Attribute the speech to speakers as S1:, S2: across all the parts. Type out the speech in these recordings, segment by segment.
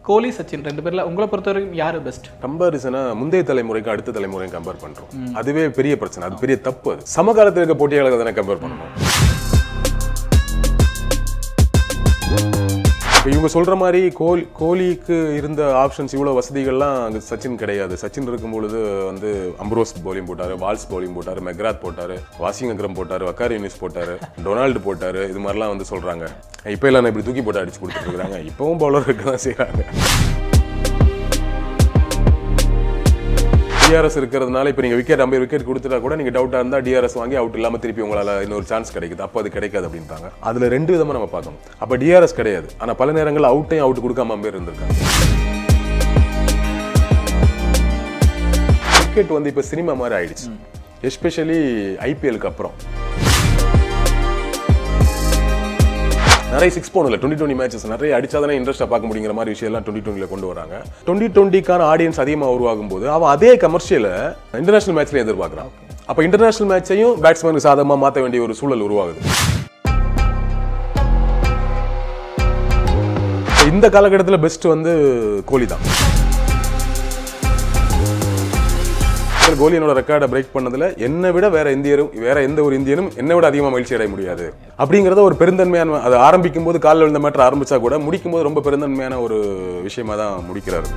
S1: கோலி சச்சின் ரெண்டு பேர்ல உங்களை பொறுத்த வரைக்கும் யாரு பெஸ்ட்
S2: கம்பாரிசனா முந்தைய தலைமுறைக்கு அடுத்த தலைமுறையும் கம்பேர் பண்றோம் அதுவே பெரிய பிரச்சனை அது பெரிய தப்பு அது சமகாலத்தில் இருக்க போட்டியாளர்கள் தானே கம்பேர் பண்ணணும் இப்ப இவங்க சொல்ற மாதிரி கோலி கோலிக்கு இருந்த ஆப்ஷன்ஸ் இவ்வளவு வசதிகள்லாம் அங்க சச்சின் கிடையாது சச்சின் இருக்கும் பொழுது வந்து அம்ப்ரோஸ் பவுலிங் போட்டாரு வால்ஸ் பவுலிங் போட்டாரு மெக்ராத் போட்டாரு வாஷிங் அக்ரம் போட்டாரு வக்கார் யூனிஸ் போட்டாரு டொனால்டு போட்டாரு இது மாதிரிலாம் வந்து சொல்றாங்க இப்ப எல்லாம் இப்படி தூக்கி போட்டு அடிச்சு கொடுத்துட்டு இருக்காங்க இப்பவும் பவுலர் இருக்க தான் செய்யறாங்க டிஆர்எஸ் இருக்கிறதுனால இப்போ நீங்கள் விக்கெட் ஐம்பது விக்கெட் கொடுத்துட்டா கூட நீங்கள் டவுட்டாக இருந்தால் டிஆர்எஸ் வாங்கி அவுட் இல்லாமல் திருப்பி உங்களால் இன்னொரு சான்ஸ் கிடைக்குது அப்போ அது கிடைக்காது அப்படின்ட்டாங்க அதில் ரெண்டு விதமாக நம்ம பார்க்கணும் அப்போ டிஆர்எஸ் கிடையாது ஆனால் பல நேரங்களில் அவுட்டையும் அவுட் கொடுக்காம பேர் இருந்திருக்காங்க கிரிக்கெட் வந்து இப்போ சினிமா மாதிரி ஆயிடுச்சு எஸ்பெஷலி ஐபிஎலுக்கு அப்புறம் நிறைய சிக்ஸ் போனல டுவெண்ட்டி டுவெண்ட்டி மேட்சஸ் நிறைய அடிச்சாதானே இன்ட்ரெஸ்ட்டாக பார்க்க முடியுங்கிற மாதிரி விஷயம் எல்லாம் டுவெண்ட்டி டுவெண்ட்டியில் கொண்டு வராங்க டுவெண்ட்டி டுவெண்ட்டிக்கான ஆடியன்ஸ் அதிகமாக உருவாகும் போது அவன் அதே கமர்ஷியலை இன்டர்நேஷனல் மேட்ச்ல எதிர்பார்க்குறான் அப்போ இன்டர்நேஷனல் மேட்சையும் பேட்ஸ்மேனுக்கு சாதகமாக மாற்ற வேண்டிய ஒரு சூழல் உருவாகுது இந்த காலகட்டத்தில் பெஸ்ட் வந்து கோலி தான் கோலி என்னோட ரெக்கார்டை பிரேக் பண்ணதுல என்னை விட வேற இந்தியரும் வேற எந்த ஒரு இந்தியனும் என்னை விட அதிகமாக மகிழ்ச்சி அடைய முடியாது அப்படிங்கிறத ஒரு பெருந்தன்மையான அது ஆரம்பிக்கும் போது காலில் விழுந்த மேட்டர் ஆரம்பிச்சா கூட முடிக்கும் போது ரொம்ப பெருந்தன்மையான ஒரு விஷயமா தான் முடிக்கிறாரு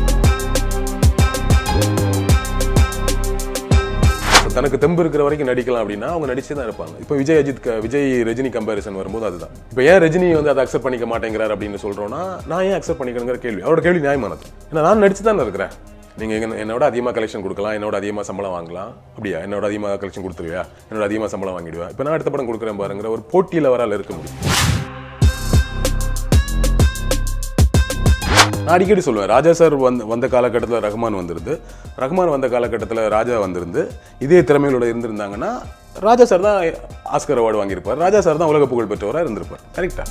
S2: தனக்கு தெம்பு இருக்கிற வரைக்கும் நடிக்கலாம் அப்படின்னா அவங்க நடிச்சே தான் இருப்பாங்க இப்போ விஜய் அஜித் க- விஜய் ரஜினி கம்பேரிசன் வரும்போது அதுதான் இப்போ ஏன் ரஜினி வந்து அதை அக்செப்ட் பண்ணிக்க மாட்டேங்கிறார் அப்படின்னு சொல்றோம்னா நான் ஏன் அக்செப்ட் பண்ணிக்கணுங்கிற கேள்வி அவரோட கேள்வி நியாயமானது ஏன்னா நான் நடிச்சு தானே இருக்கிறேன் நீங்க எங்க- என்னோட அதிகமாக கலெக்ஷன் கொடுக்கலாம் என்னோட அதிகமாக சம்பளம் வாங்கலாம் அப்படியா என்னோட அதிகமாக கலெக்ஷன் கொடுத்துருவியா என்னோட அதிகமாக சம்பளம் வாங்கிடுவேன் இப்போ நான் அடுத்த படம் கொடுக்குறேன் பாருங்கிற ஒரு போட்டியில் வரால இருக்க முடியும் நான் அடிக்கடி சொல்லுவேன் ராஜா சார் வந்த வந்த காலகட்டத்தில் ரஹ்மான் வந்திருந்து ரஹ்மான் வந்த காலகட்டத்தில் ராஜா வந்திருந்து இதே திறமைகளோட இருந்திருந்தாங்கன்னா ராஜா சார் தான் ஆஸ்கர் அவார்டு வாங்கியிருப்பார் ராஜா சார் தான் உலக புகழ் பெற்றவராக இருந்திருப்பார் கரெக்டா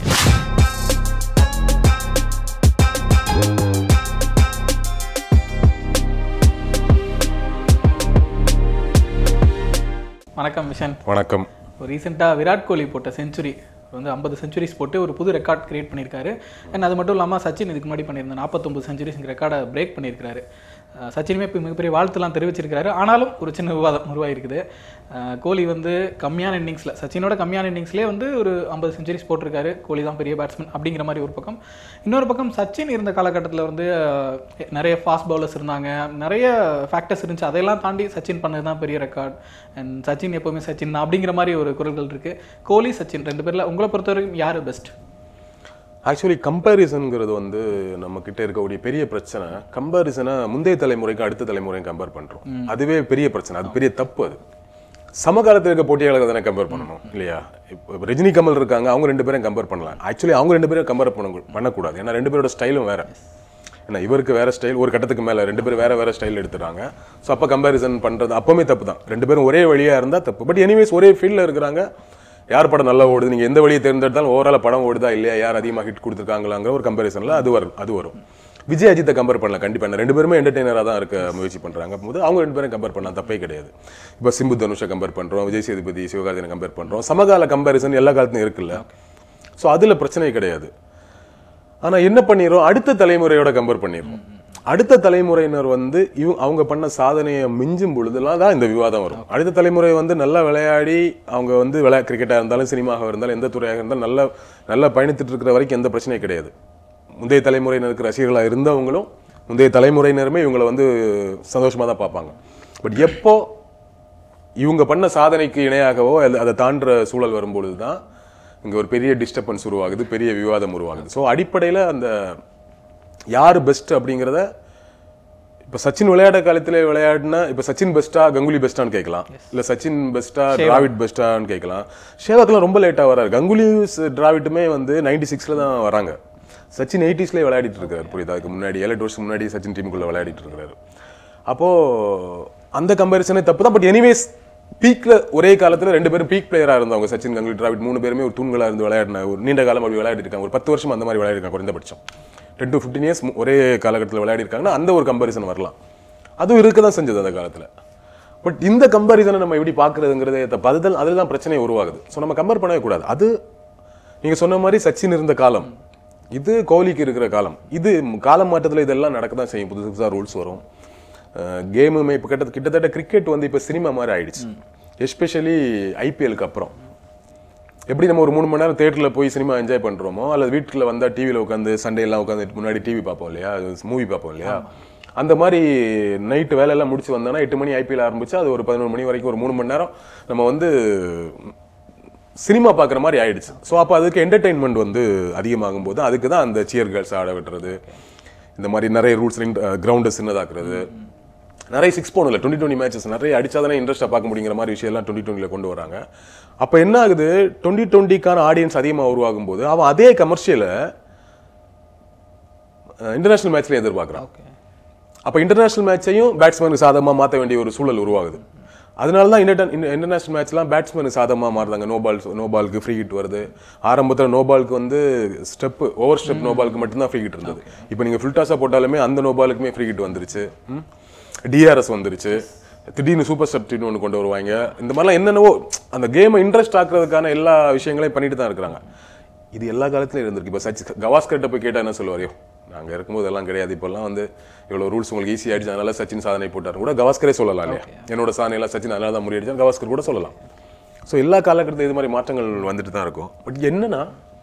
S1: வணக்கம் விஷன்
S2: வணக்கம்
S1: ரீசெண்டாக விராட் கோலி போட்ட செஞ்சுரி வந்து ஐம்பது செஞ்சுரிஸ் போட்டு ஒரு புது ரெக்கார்ட் கிரியேட் பண்ணியிருக்காரு அண்ட் அது மட்டும் இல்லாமல் சச்சின் இதுக்கு முன்னாடி பண்ணியிருந்த நாற்பத்தொம்பது செஞ்சுரிஸ் ரெக்கார்டை பிரேக் பண்ணியிருக்காரு அஹ் சச்சினுமே இப்போ மிகப்பெரிய வாழ்த்துலாம் தெரிவிச்சிருக்காரு ஆனாலும் ஒரு சின்ன விவாதம் உருவாகிருக்குது அஹ் கோலி வந்து கம்மியான இன்னிங்ஸில் சச்சினோட கம்மியான இன்னிங்ஸ்லேயே வந்து ஒரு ஐம்பது செஞ்சுரிஸ் போட்டிருக்காரு கோலி தான் பெரிய பேட்ஸ்மேன் அப்படிங்கிற மாதிரி ஒரு பக்கம் இன்னொரு பக்கம் சச்சின் இருந்த காலகட்டத்தில் வந்து அஹ், நிறைய ஃபாஸ்ட் பவுலர்ஸ் இருந்தாங்க நிறைய ஃபேக்டர்ஸ் இருந்துச்சு அதையெல்லாம் தாண்டி சச்சின் பண்ணது தான் பெரிய ரெக்கார்ட் அண்ட் சச்சின் எப்போவுமே சச்சின் தான் அப்படிங்கிற மாதிரி ஒரு குரல்கள் இருக்கு கோலி சச்சின் ரெண்டு பேர்ல உங்களை பொறுத்த வரைக்கும் யாரு பெஸ்ட்
S2: ஆக்சுவலி கம்பேரிசன்ங்கிறது வந்து நம்ம கிட்ட இருக்கக்கூடிய பெரிய பிரச்சனை கம்பேரிசனை முந்தைய தலைமுறைக்கு அடுத்த தலைமுறையும் கம்பேர் பண்றோம் அதுவே பெரிய பிரச்சனை அது பெரிய தப்பு அது சமகாலத்தில் இருக்க போட்டியாளர்கள் தானே கம்பேர் பண்ணணும் இல்லையா இப்போ ரஜினி கமல் இருக்காங்க அவங்க ரெண்டு பேரும் கம்பேர் பண்ணலாம் ஆக்சுவலி அவங்க ரெண்டு பேரும் கம்பேர் பண்ண பண்ணக்கூடாது ஏன்னா ரெண்டு பேரோட ஸ்டைலும் வேற ஏன்னா இவருக்கு வேற ஸ்டைல் ஒரு கட்டத்துக்கு மேல ரெண்டு பேரும் வேற வேற ஸ்டைல் எடுத்துறாங்க ஸோ அப்போ கம்பேரிசன் பண்றது அப்பவுமே தப்பு தான் ரெண்டு பேரும் ஒரே வழியா இருந்தா தப்பு பட் எனிவேஸ் ஒரே ஃபீல்டில் இருக்கிறாங்க யார் படம் நல்லா ஓடுது நீங்க எந்த வழியை தேர்ந்தெடுத்தாலும் ஓவரால படம் ஓடுதா இல்லையா யார் அதிகமாக ஹிட் கொடுத்துருக்காங்களாங்கிற ஒரு கம்பேரிசன்ல அது வரும் அது வரும் விஜய் அஜித்தை கம்பேர் பண்ணலாம் கண்டிப்பா என்ன ரெண்டு பேருமே என்டர்டெய்னராக தான் இருக்க முயற்சி பண்றாங்க போது அவங்க ரெண்டு பேரும் கம்பேர் பண்ணலாம் தப்பே கிடையாது இப்போ சிம்பு தனுஷை கம்பேர் பண்றோம் விஜய் சேதுபதி சிவகார்த்திகனை கம்பேர் பண்றோம் சமகால கம்பேரிசன் எல்லா காலத்துலையும் இருக்குல்ல ஸோ அதுல பிரச்சனை கிடையாது ஆனா என்ன பண்ணிடுறோம் அடுத்த தலைமுறையோட கம்பேர் பண்ணிடுறோம் அடுத்த தலைமுறையினர் வந்து இவங்க அவங்க பண்ண சாதனையை மிஞ்சும் பொழுதுலாம் தான் இந்த விவாதம் வரும் அடுத்த தலைமுறை வந்து நல்லா விளையாடி அவங்க வந்து விளையா கிரிக்கெட்டாக இருந்தாலும் சினிமாவாக இருந்தாலும் எந்த துறையாக இருந்தாலும் நல்லா நல்லா பயணித்துட்டு இருக்கிற வரைக்கும் எந்த பிரச்சனையும் கிடையாது முந்தைய தலைமுறையினருக்கு ரசிகர்களாக இருந்தவங்களும் முந்தைய தலைமுறையினருமே இவங்களை வந்து சந்தோஷமாக தான் பார்ப்பாங்க பட் எப்போ இவங்க பண்ண சாதனைக்கு இணையாகவோ அல்லது அதை தாண்டுற சூழல் வரும்பொழுது தான் இங்கே ஒரு பெரிய டிஸ்டர்பன்ஸ் உருவாகுது பெரிய விவாதம் உருவாகுது ஸோ அடிப்படையில் அந்த யார் பெஸ்ட் அப்படிங்கிறத இப்போ சச்சின் விளையாட காலத்தில் விளையாடினா இப்போ சச்சின் பெஸ்ட்டா கங்குலி பெஸ்ட்டான்னு கேட்கலாம் இல்லை சச்சின் பெஸ்ட்டா டிராவிட் பெஸ்ட்டான்னு கேட்கலாம் ஷேவாக்கெல்லாம் ரொம்ப லேட்டாக வராரு கங்குலி டிராவிட்டுமே வந்து நைன்டி சிக்ஸில் தான் வராங்க சச்சின் எயிட்டிஸ்லேயே விளையாடிட்டு இருக்காரு புரியுதா அதுக்கு முன்னாடி ஏழு எட்டு வருஷம் முன்னாடி சச்சின் டீமுக்குள்ளே விளையாடிட்டு இருக்கிறாரு அப்போ அந்த கம்பேரிசனே தப்பு தான் பட் எனிவேஸ் பீக்ல ஒரே காலத்துல ரெண்டு பேரும் பீக் பிளேயரா இருந்தவங்க சச்சின் கங்குலி டிராவிட் மூணு பேருமே ஒரு தூண்களா இருந்து விளையாடின ஒரு நீண்ட காலம் அப்படி விளையாடி இருக்காங்க ஒரு பத்து வருஷம் அந்த மாதிரி விளையாடிருக்காங்க குறைந்தபட்சம் டென் டு ஃபிஃப்டீன் இயர்ஸ் ஒரே காலகட்டத்தில் விளையாடி இருக்காங்கன்னா அந்த ஒரு கம்பேரிசன் வரலாம் அதுவும் இருக்க தான் செஞ்சது அந்த காலத்துல பட் இந்த கம்பேரிசனை நம்ம எப்படி பார்க்கறதுங்கிறதே தப்பு அதுதான் அதில் தான் பிரச்சனை உருவாகுது ஸோ நம்ம கம்பேர் பண்ணவே கூடாது அது நீங்க சொன்ன மாதிரி சச்சின் இருந்த காலம் இது கோலிக்கு இருக்கிற காலம் இது காலம் மாற்றத்துல இதெல்லாம் நடக்க தான் செய்யும் புதுசு புதுசாக ரூல்ஸ் வரும் கேமுமே இப்போ கிட்ட கிட்டத்தட்ட கிரிக்கெட் வந்து இப்போ சினிமா மாதிரி ஆயிடுச்சு எஸ்பெஷலி ஐபிஎலுக்கு அப்புறம் எப்படி நம்ம ஒரு மூணு மணி நேரம் தேட்டரில் போய் சினிமா என்ஜாய் பண்ணுறோமோ அல்லது வீட்டுக்குள்ள வந்தால் டிவியில் உட்காந்து சண்டே எல்லாம் உட்காந்து முன்னாடி டிவி பார்ப்போம் இல்லையா மூவி பார்ப்போம் இல்லையா அந்த மாதிரி நைட்டு வேலையெல்லாம் முடிச்சு வந்தோன்னா எட்டு மணி ஐபிஎல் ஆரம்பிச்சு அது ஒரு பதினொரு மணி வரைக்கும் ஒரு மூணு மணி நேரம் நம்ம வந்து சினிமா பார்க்குற மாதிரி ஆயிடுச்சு ஸோ அப்போ அதுக்கு என்டர்டெயின்மெண்ட் வந்து அதிகமாகும் போது அதுக்கு தான் அந்த சியர் கேர்ள்ஸ் ஆட விட்டுறது இந்த மாதிரி நிறைய ரூல்ஸ் கிரவுண்டை சின்னதாக்குறது நிறைய சிக்ஸ் போனில் டுவெண்ட்டி டுவெண்ட்டி மேட்சஸ் நிறைய அடிச்சாதானே இன்ட்ரெஸ்ட்டாக பார்க்க முடியுங்கிற மாதிரி விஷயம்லாம் டுவெண்ட்டி டுவெண்ட்டியில் கொண்டு வராங்க அப்போ என்ன ஆகுது டுவெண்ட்டி டுவெண்ட்டிக்கான ஆடியன்ஸ் அதிகமாக உருவாகும் போது அவன் அதே கமர்ஷியலை இன்டர்நேஷனல் மேட்ச்ல எதிர்பார்க்குறான்
S1: ஓகே
S2: அப்போ இன்டர்நேஷனல் மேட்சையும் பேட்ஸ்மேனுக்கு சாதகமாக மாற்ற வேண்டிய ஒரு சூழல் உருவாகுது அதனால தான் இன்டர் இன்டர்நேஷனல் மேட்ச்லாம் பேட்ஸ்மேனுக்கு சாதகமாக மாறுதாங்க நோ பால் நோ பாலுக்கு ஃப்ரீ ஹிட் வருது ஆரம்பத்தில் நோ பாலுக்கு வந்து ஸ்டெப் ஓவர் ஸ்டெப் நோ பாலுக்கு மட்டும்தான் ஃப்ரீ ஹிட் இருந்தது இப்போ நீங்கள் ஃபில்டாஸாக போட்டாலுமே அந்த நோ பாலுக்குமே ஃப்ரீ ஹிட் வந்துருச்சு டிஆர்எஸ் வந்துருச்சு திடீர்னு சூப்பர் ஸ்டெப்டின்னு ஒன்று கொண்டு வருவாங்க இந்த மாதிரிலாம் என்னென்னவோ அந்த கேமை இன்ட்ரெஸ்ட் ஆக்குறதுக்கான எல்லா விஷயங்களையும் பண்ணிட்டு தான் இருக்கிறாங்க இது எல்லா காலத்துலையும் இருந்திருக்கு இப்போ சச் கவாஸ்கர்ட்ட போய் கேட்டால் என்ன சொல்லுவாரையோ நாங்கள் இருக்கும்போது எல்லாம் கிடையாது இப்போல்லாம் வந்து இவ்வளோ ரூல்ஸ் உங்களுக்கு ஈஸி ஆயிடுச்சு அதனால சச்சின் சாதனை போட்டார் கூட கவாஸ்கரே சொல்லலாம் இல்லையா என்னோட சாதனையெல்லாம் சச்சின் அதனால தான் முறியடிச்சா கவாஸ்கர் கூட சொல்லலாம் ஸோ எல்லா காலகட்டத்திலும் இது மாதிரி மாற்றங்கள் வந்துட்டு தான் இருக்கும் பட் என்னன்னா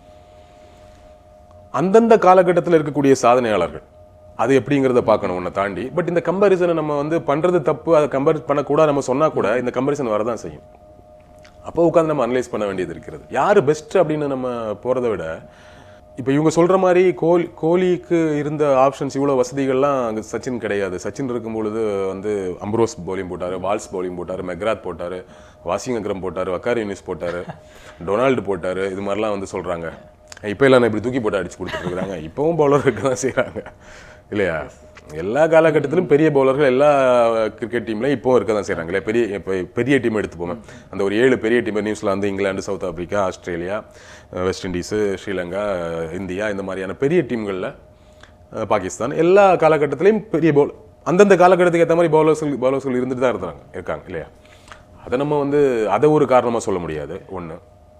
S2: அந்தந்த காலகட்டத்தில் இருக்கக்கூடிய சாதனையாளர்கள் அது எப்படிங்கிறத பார்க்கணும் உன்னை தாண்டி பட் இந்த கம்பேரிசனை நம்ம வந்து பண்றது தப்பு அதை கம்பேர் பண்ணக்கூடாது நம்ம சொன்னா கூட இந்த கம்பேரிசன் வரதான் செய்யும் அப்போ உட்காந்து நம்ம அனலைஸ் பண்ண வேண்டியது இருக்கிறது யாரு பெஸ்ட் அப்படின்னு நம்ம போறதை விட இப்போ இவங்க சொல்ற மாதிரி கோலி கோலிக்கு இருந்த ஆப்ஷன்ஸ் இவ்வளோ வசதிகள்லாம் அங்கே சச்சின் கிடையாது சச்சின் இருக்கும் பொழுது வந்து அம்ப்ரோஸ் பவுலிங் போட்டாரு வால்ஸ் பவுலிங் போட்டாரு மெக்ராத் போட்டாரு வாஷிங் அக்ரம் போட்டாரு வக்கார் யூனிஸ் போட்டாரு டொனால்டு போட்டாரு இது மாதிரிலாம் வந்து சொல்றாங்க இப்போ எல்லாம் இப்படி தூக்கி போட்டு அடிச்சு கொடுத்துட்டு இருக்காங்க இப்பவும் பவுலர் இருக்க தான் செய்றாங்க இல்லையா எல்லா காலகட்டத்திலும் பெரிய பவுலர்கள் எல்லா கிரிக்கெட் டீம்லையும் இப்போவும் இருக்க தான் செய்கிறாங்க இல்லையா பெரிய இப்போ பெரிய டீம் எடுத்துப்போமே அந்த ஒரு ஏழு பெரிய team New Zealand England South Africa Australia West Indies Sri Lanka India இந்த மாதிரியான பெரிய டீம்களில் பாகிஸ்தான் எல்லா காலகட்டத்திலையும் பெரிய பவுல் அந்தந்த காலகட்டத்துக்கு ஏற்ற மாதிரி பவுலர்ஸ்கள் பவுலர்ஸ்கள் இருந்துட்டு தான் இருந்தாங்க இருக்காங்க இல்லையா அதை நம்ம வந்து அதை ஒரு காரணமாக சொல்ல முடியாது ஒன்று